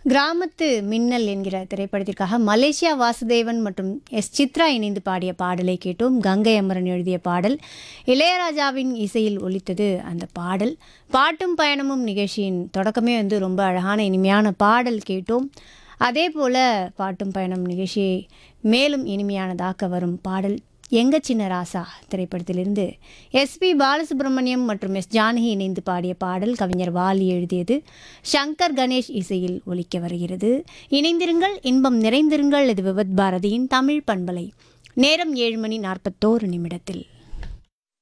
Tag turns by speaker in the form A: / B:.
A: கிராமத்து மின்னல் என்கிற திரைப்படத்திற்காக மலேசியா வாசுதேவன் மற்றும் எஸ் சித்ரா இணைந்து பாடிய பாடலை கேட்டோம் கங்கை அமரன் எழுதிய பாடல் இளையராஜாவின் இசையில் ஒலித்தது அந்த பாடல் பாட்டும் பயணமும் நிகழ்ச்சியின் தொடக்கமே வந்து ரொம்ப அழகான இனிமையான பாடல் கேட்டோம் அதே போல் பாட்டும் பயணம் நிகழ்ச்சியை மேலும் இனிமையானதாக்க வரும் பாடல் எங்க சின்ன ராசா திரைப்படத்திலிருந்து எஸ்பி பாலசுப்ரமணியம் மற்றும் எஸ் ஜானகி இணைந்து பாடிய பாடல் கவிஞர் வாலி எழுதியது சங்கர் கணேஷ் இசையில் ஒலிக்க வருகிறது இணைந்திருங்கள் இன்பம் நிறைந்திருங்கள் இது விவத் பாரதியின் தமிழ் பண்பலை நேரம் ஏழு மணி நாற்பத்தோரு நிமிடத்தில்